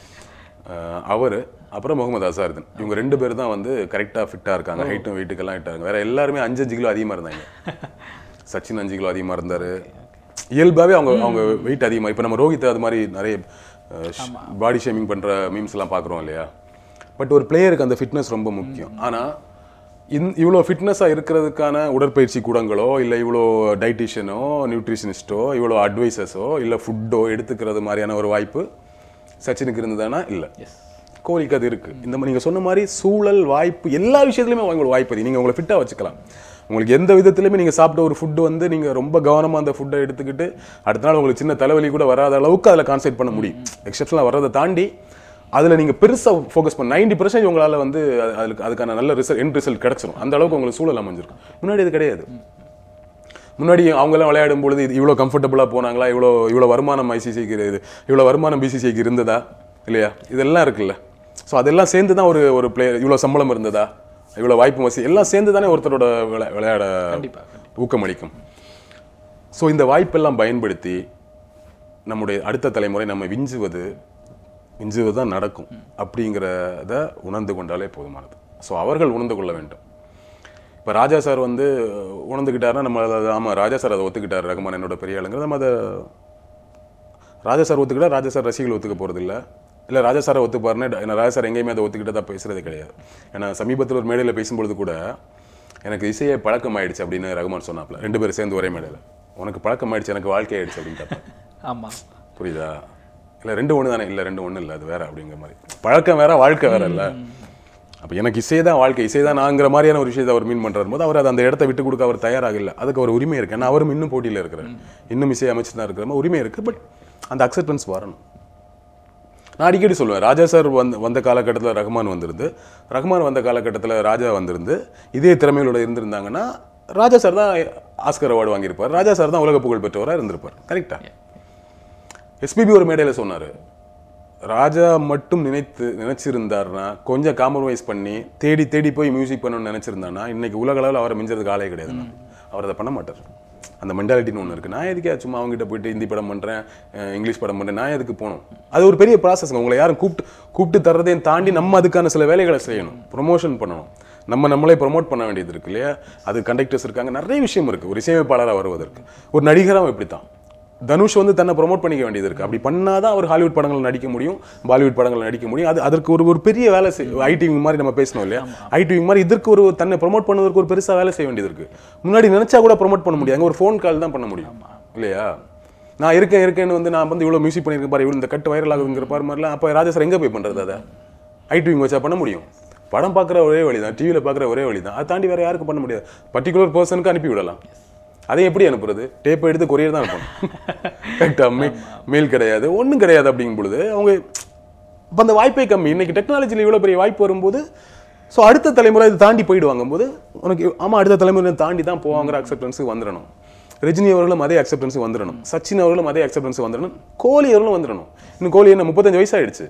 S2: அவர் அப்புறம் முகமது அசாருதன் இவங்க ரெண்டு பேர் தான் வந்து கரெக்டாக ஃபிட்டாக இருக்காங்க ஹைட்டும் வெயிட்டுக்கெல்லாம் ஹைட்டாக வேற எல்லாருமே அஞ்சு அஞ்சு கிலோ அதிகமாக இருந்தாங்க சச்சின் அஞ்சு கிலோ அதிகமாக இருந்தார் இயல்பாகவே அவங்க அவங்க வெயிட் அதிகமாக இப்போ நம்ம ரோஹித் அது மாதிரி நிறைய பாடி ஷேமிங் பண்ணுற மீம்ஸ் எல்லாம் பார்க்குறோம் இல்லையா பட் ஒரு பிளேயருக்கு அந்த ஃபிட்னஸ் ரொம்ப முக்கியம் ஆனால் இந் இவ்வளோ ஃபிட்னஸாக இருக்கிறதுக்கான உடற்பயிற்சி கூடங்களோ இல்லை இவ்வளோ டைட்டிஷியனோ நியூட்ரிஷனிஸ்ட்டோ இவ்வளோ அட்வைசஸோ இல்லை ஃபுட்டோ எடுத்துக்கிறது மாதிரியான ஒரு வாய்ப்பு சச்சினுக்கு இருந்ததுன்னா இல்லை கோலிக்கு அது இருக்கு இந்த மாதிரி நீங்க சொன்ன மாதிரி சூழல் வாய்ப்பு எல்லா விஷயத்துலையுமே உங்களுக்கு வாய்ப்பு இருக்கு. நீங்க உங்களை ஃபிட்டா வச்சுக்கலாம் உங்களுக்கு எந்த விதத்துலையுமே நீங்க சாப்பிட்ட ஒரு ஃபுட்டு வந்து நீங்க ரொம்ப கவனமா அந்த ஃபுட்டை எடுத்துக்கிட்டு அடுத்த நாள் உங்களுக்கு சின்ன தலைவலி கூட வராத அளவுக்கு அதில் கான்சென்ட்ரேட் பண்ண முடியும் எக்ஸப்ஷனாக வர்றதை தாண்டி அதுல நீங்க பெருசா ஃபோக்கஸ் பண்ண நைன்டி பர்சன்ட் உங்களால வந்து அது- அதுக்கு அதுக்கான நல்ல ரிசல்ட் எண்ட் ரிசல்ட் கிடைச்சிரும் அந்த அளவுக்கு உங்களுக்கு சூழல் அமைஞ்சிருக்கும் முன்னாடி இது கிடையாது முன்னாடி அவங்கெல்லாம் விளையாடும் பொழுது இது இவ்வளோ கம்ஃபர்டபுளாக போனாங்களா இவ்வளோ இவ்வளோ வருமானம் ஐசிசிக்கு இது இவ்வளோ வருமானம் பிசிசிக்கு இருந்ததா இல்லையா இதெல்லாம் இருக்குல்ல ஸோ அதெல்லாம் சேர்ந்து தான் ஒரு ஒரு பிளேயர் இவ்வளோ சம்பளம் இருந்ததா இவ்வளோ வாய்ப்பு வசதி எல்லாம் சேர்ந்து தானே ஒருத்தரோட விளை- விளையாட
S1: கண்டிப்பா
S2: ஊக்கமளிக்கும் ஸோ இந்த வாய்ப்பெல்லாம் பயன்படுத்தி நம்முடைய அடுத்த தலைமுறை நம்ம விஞ்சுவது விஞ்சுவது தான் நடக்கும் அப்படிங்கிறத உணர்ந்து கொண்டாலே போதுமானது ஸோ அவர்கள் உணர்ந்து கொள்ள வேண்டும் இப்போ ராஜா சார் வந்து உணர்ந்துக்கிட்டாருன்னா நம்ம அதை ஆமாம் ராஜா சார் அதை ஒத்துக்கிட்டார் ரகுமான் என்னோட பெரிய ஆளுங்கிறது நம்ம அதை ராஜா சார் ஒத்துக்கிட்டா ராஜா சார் ரசிகர்கள் ஒத்துக்க போகிறது இல்லை இல்லை ராஜா சாரை ஒத்துப்பாருன்னு ஏன்னா ராஜா சார் எங்கேயுமே அதை ஒத்துக்கிட்டதா பேசுறதே கிடையாது ஏன்னா சமீபத்தில் ஒரு மேடையில் பேசும்பொழுது கூட எனக்கு இசையை பழக்கம் ஆயிடுச்சு அப்படின்னு ரகுமான் சொன்னாப்ல ரெண்டு பேரும் சேர்ந்து ஒரே மேடையில் உனக்கு பழக்கம் ஆயிடுச்சு எனக்கு வாழ்க்கை ஆயிடுச்சு அப்படின்னு கேட்டார்
S1: ஆமா
S2: புரியுதா இல்லை ரெண்டு ஒன்று தானே இல்லை ரெண்டு ஒன்றும் இல்லை அது வேற அப்படிங்கிற மாதிரி பழக்கம் வேற வாழ்க்கை வேற இல்லை அப்போ எனக்கு இசை தான் வாழ்க்கை இசை தான் நாங்கிற மாதிரியான ஒரு விஷயத்தை அவர் மீன் பண்ணுறாரு போது அவர் அது அந்த இடத்த விட்டு கொடுக்க அவர் தயாராக இல்லை அதுக்கு அவர் உரிமை இருக்கு ஏன்னா அவரும் இன்னும் போட்டியில் இருக்கிறார் இன்னும் இசை அமைச்சு தான் இருக்கிற மாதிரி உரிமை இருக்கு பட் அந்த அக்செப்டன்ஸ் வரணும் நான் அடிக்கடி சொல்லுவேன் ராஜா சார் வந்த வந்த காலகட்டத்தில் ரஹ்மான் வந்திருந்து ரஹ்மான் வந்த காலகட்டத்தில் ராஜா வந்திருந்து இதே திறமைகளோட இருந்திருந்தாங்கன்னா ராஜா சார் தான் ஆஸ்கர் அவார்டு வாங்கியிருப்பார் ராஜா சார் தான் உலக புகழ் பெற்றவராக இருந்திருப்பார் கரெக்டா எஸ்பிபி ஒரு மேடையில் சொன்னாரு ராஜா மட்டும் நினைத்து நினைச்சிருந்தாருன்னா கொஞ்சம் காம்ப்ரமைஸ் பண்ணி தேடி தேடி போய் மியூசிக் பண்ணணும்னு நினைச்சிருந்தானா இன்னைக்கு உலக அளவில் அவரை மிஞ்சறதுக்கு ஆளே கிடையாது அவர் அதை பண்ண மாட்டார் அந்த மென்டாலிட்டின்னு ஒன்று இருக்கு நான் எதுக்கே சும்மா அவங்ககிட்ட போயிட்டு ஹிந்தி படம் பண்றேன் அஹ் இங்கிலீஷ் படம் பண்றேன் நான் எதுக்கு போகணும் அது ஒரு பெரிய ப்ராசஸ் உங்களை யாரும் கூப்பிட்டு கூப்பிட்டு தர்றதையும் தாண்டி நம்ம அதுக்கான சில வேலைகளை செய்யணும் ப்ரொமோஷன் பண்ணணும் நம்ம நம்மளே ப்ரோமோட் பண்ண வேண்டியது இருக்கு இல்லையா அது கண்டக்டர்ஸ் இருக்காங்க நிறைய விஷயம் இருக்கு ஒரு இசையமைப்பாளராக வருவதற்கு ஒரு நடிகராகவும் இப்படித்தான் தனுஷ் வந்து தன்னை ப்ரோமோட் பண்ணிக்க வேண்டியது இருக்கு அப்படி பண்ணாதான் அவர் ஹாலிவுட் படங்கள் நடிக்க முடியும் பாலிவுட் படங்கள் நடிக்க முடியும் அது அதற்கு ஒரு ஒரு பெரிய வேலை ஐடிவிங் மாதிரி நம்ம பேசணும் இல்லையா ஐடிவிங் மாதிரி இதற்கு ஒரு தன்னை ப்ரோமோட் பண்ணுவதற்கு ஒரு பெருசா வேலை செய்ய வேண்டியது இருக்கு முன்னாடி நினைச்சா கூட ப்ரோமோட் பண்ண முடியாது ஒரு ஃபோன் கால் தான் பண்ண முடியும் இல்லையா நான் இருக்கேன் இருக்கேன்னு வந்து நான் வந்து இவ்வளவு மியூசிக் பண்ணியிருக்கேன் பாரு இவ்வளவு இந்த கட்டு வைரல் ஆகுதுங்கிற பாரு மாதிரிலாம் அப்போ ராஜா சார் எங்க போய் பண்றது அதை ஐடிவிங் வச்சா பண்ண முடியும் படம் பார்க்குற ஒரே வழி தான் டிவியில் பார்க்குற ஒரே வழி தான் அதை தாண்டி வேற யாருக்கும் பண்ண முடியாது பர்டிகுலர் பர்சனுக்கு அனுப்பி விடலாம் அதை எப்படி அனுப்புறது டேப் எடுத்து கொரியர் தான் அனுப்பணும் கரெக்டா மெயில் கிடையாது ஒண்ணும் கிடையாது அப்படிங்கும் பொழுது அவங்க அப்ப அந்த வாய்ப்பே கம்மி இன்னைக்கு டெக்னாலஜியில் இவ்வளவு பெரிய வாய்ப்பு வரும்போது ஸோ அடுத்த தலைமுறை இதை தாண்டி போயிடுவாங்க போது உனக்கு ஆமா அடுத்த தலைமுறை தாண்டி தான் போவாங்கிற அக்செப்டன்ஸ் வந்துடணும் ரஜினி அவர்களும் அதே அக்செப்டன்ஸ் வந்துடணும் சச்சின் அவர்களும் அதே அக்செப்டன்ஸ் வந்துடணும் கோலி அவர்களும் வந்துடணும் இன்னும் கோலி என்ன முப்பத்தஞ்சு வயசு ஆயிடுச்சு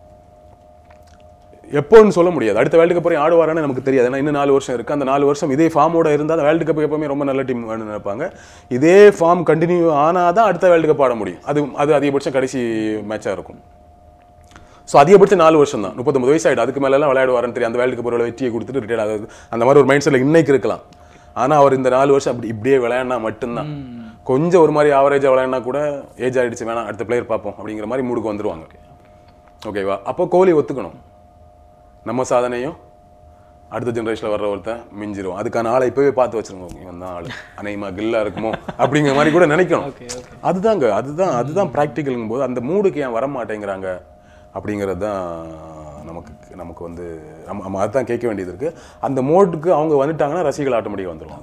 S2: எப்போன்னு சொல்ல முடியாது அடுத்த வேர்ல்டு கப் வரையும் ஆடுவாரான்னு நமக்கு தெரியாது ஏன்னா இன்னும் நாலு வருஷம் இருக்கு அந்த நாலு வருஷம் இதே ஃபார்மோட இருந்தால் அந்த வேர்ல்டு கப் எப்பவுமே ரொம்ப நல்ல டீம் வேணும்னு நினைப்பாங்க இதே ஃபார்ம் கண்டினியூ ஆனாதான் அடுத்த வேர்ல்டு கப் ஆட முடியும் அது அது அதிகபட்சம் கடைசி மேட்சாக இருக்கும் ஸோ அதிகபட்சம் நாலு வருஷம் தான் முப்பத்தொம்பது வயசு ஆயிடும் அதுக்கு மேலெல்லாம் விளையாடுவாருன்னு தெரியும் அந்த வேர்ல்டு கப் ஒரு வெற்றியை கொடுத்துட்டு ரிட்டையர் ஆகுது அந்த மாதிரி ஒரு மைண்ட் செட்டில் இன்னைக்கு இருக்கலாம் ஆனா அவர் இந்த நாலு வருஷம் அப்படி இப்படியே விளையாடினா மட்டும்தான் கொஞ்சம் ஒரு மாதிரி ஆவரேஜாக விளையாடினா கூட ஏஜ் ஆயிடுச்சு வேணாம் அடுத்த பிளேயர் பார்ப்போம் அப்படிங்கிற மாதிரி மூடுக்கு வந்துருவாங்க ஓகேவா அப்போ கோலி ஒத்துக்கணும் நம்ம சாதனையும் அடுத்த ஜெனரேஷனில் வர்ற ஒருத்தன் மிஞ்சிரும் அதுக்கான ஆளை இப்பவே பார்த்து வச்சிருங்க இவன் தான் ஆளு அனைமா கில்லா இருக்குமோ அப்படிங்கிற மாதிரி கூட நினைக்கணும்
S1: ஓகே ஓகே
S2: அதுதாங்க அதுதான் அதுதான் ப்ராக்டிக்கலுங்கும் போது அந்த மூடுக்கு ஏன் வர மாட்டேங்கிறாங்க அப்படிங்கிறது தான் நமக்கு நமக்கு வந்து நம்ம நம்ம அதுதான் கேட்க வேண்டியது இருக்கு அந்த மோடுக்கு அவங்க வந்துட்டாங்கன்னா ரசிகர்கள் ஆட்டோமேட்டிக்காக வந்துருவாங்க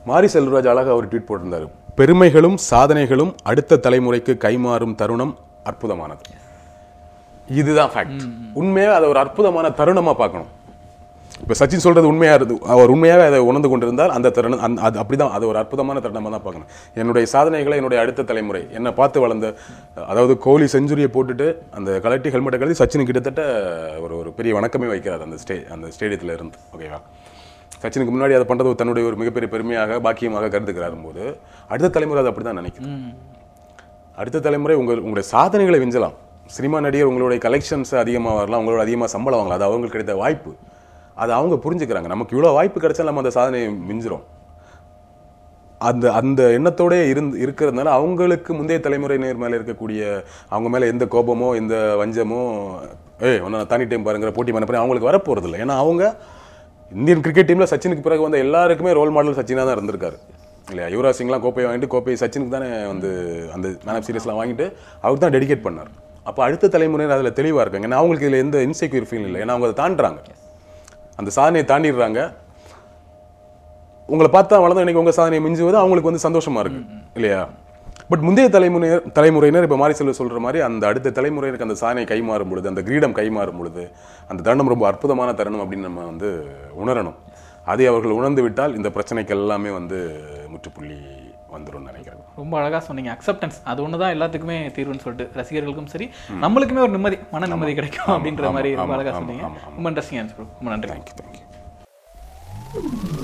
S2: மாரி செல்வராஜ் அழகா ஒரு ட்வீட் போட்டிருந்தாரு பெருமைகளும் சாதனைகளும் அடுத்த தலைமுறைக்கு கைமாறும் தருணம் அற்புதமானது இதுதான் ஃபேக்ட் உண்மையா அதை ஒரு அற்புதமான தருணமா பார்க்கணும் இப்ப சச்சின் சொல்றது உண்மையா இருந்து அவர் உண்மையாவே அதை உணர்ந்து கொண்டிருந்தால் அந்த தருணம் அந்த- அது அப்படிதான் அது ஒரு அற்புதமான தருணமா தான் பார்க்கணும் என்னுடைய சாதனைகளை என்னுடைய அடுத்த தலைமுறை என்னை பார்த்து வளர்ந்த அதாவது கோலி செஞ்சுரியை போட்டுட்டு அந்த கலட்டி ஹெல்மெட்டை கழட்டி சச்சின் கிட்டத்தட்ட ஒரு ஒரு பெரிய வணக்கமே வைக்கிறார் அந்த ஸ்டே அந்த ஸ்டேடியத்தில் இருந்து ஓகேவா சச்சினுக்கு முன்னாடி அதை பண்றது தன்னுடைய ஒரு மிகப்பெரிய பெருமையாக பாக்கியமாக கருதுக்கிறார் போது அடுத்த தலைமுறை அதை அப்படி தான் நினைக்குது அடுத்த தலைமுறை உங்கள் உங்களுடைய சாதனைகளை விஞ்சலாம் சினிமா நடிகர் உங்களுடைய கலெக்ஷன்ஸ் அதிகமாக வரலாம் உங்களோட அதிகமாக சம்பளம் வாங்கலாம் அது அவங்களுக்கு கிடைத்த வாய்ப்பு அது அவங்க புரிஞ்சுக்கிறாங்க நமக்கு இவ்வளோ வாய்ப்பு கிடைச்சா நம்ம அந்த சாதனையை மிஞ்சிரும் அந்த அந்த எண்ணத்தோட இருந்து இருக்கிறதுனால அவங்களுக்கு முந்தைய தலைமுறையினர் மேலே இருக்கக்கூடிய அவங்க மேலே எந்த கோபமோ எந்த வஞ்சமோ ஏய் ஒன்று நான் தனி டைம் பாருங்கிற போட்டி பண்ண அவங்களுக்கு வரப்போறது இல்லை ஏன்னா அவங்க இந்தியன் கிரிக்கெட் டீமில் சச்சினுக்கு பிறகு வந்த எல்லாருக்குமே ரோல் மாடல் சச்சினாக தான் இருந்திருக்காரு இல்லையா யுவராஜ் சிங்லாம் கோப்பையை வாங்கிட்டு கோப்பை சச்சினுக்கு தானே வந்து அந்த மேன் ஆஃப் சீரிஸ்லாம் வாங்கிட்டு அவர் தான் டெடிகேட் பண்ணார் அப்போ அடுத்த தலைமுறையினர் அதில் தெளிவாக இருக்காங்க ஏன்னா அவங்களுக்கு இதில் எந்த இன்செக்யூர் ஃபீல் இல்லை ஏன்னா அவங்க அதை தாண்டுறாங்க அந்த சாதனையை தாண்டிடுறாங்க உங்களை பார்த்தா வளர்ந்த இன்னைக்கு உங்க சாதனையை மிஞ்சுவது அவங்களுக்கு வந்து சந்தோஷமா இருக்கு இல்லையா பட் முந்தைய தலைமுறையினர் தலைமுறையினர் இப்போ மாரி செல்வ சொல்ற மாதிரி அந்த அடுத்த தலைமுறையினருக்கு அந்த சாதனை கைமாறும் பொழுது அந்த கிரீடம் கைமாறும் பொழுது அந்த தருணம் ரொம்ப அற்புதமான தருணம் அப்படின்னு நம்ம வந்து உணரணும் அதை அவர்கள் உணர்ந்து விட்டால் இந்த பிரச்சனைக்கு எல்லாமே வந்து முற்றுப்புள்ளி வந்துரும்னு நினைக்கிறேன்
S1: ரொம்ப அழகா சொன்னீங்க அக்செப்டன்ஸ் அது ஒன்று தான் எல்லாத்துக்குமே தீர்வுன்னு சொல்லிட்டு ரசிகர்களுக்கும் சரி நம்மளுக்குமே ஒரு நிம்மதி மன நிம்மதி கிடைக்கும் அப்படின்ற மாதிரி ரொம்ப
S2: ஆமா,
S1: அழகா
S2: ஆமா,
S1: சொன்னீங்க
S2: ஆமா, ஆமா.
S1: ரொம்ப இன்ட்ரெஸ்டிங் ஆன்சர் ரொம்ப நன்றி
S2: தேங்க்யூ தேங்க்யூ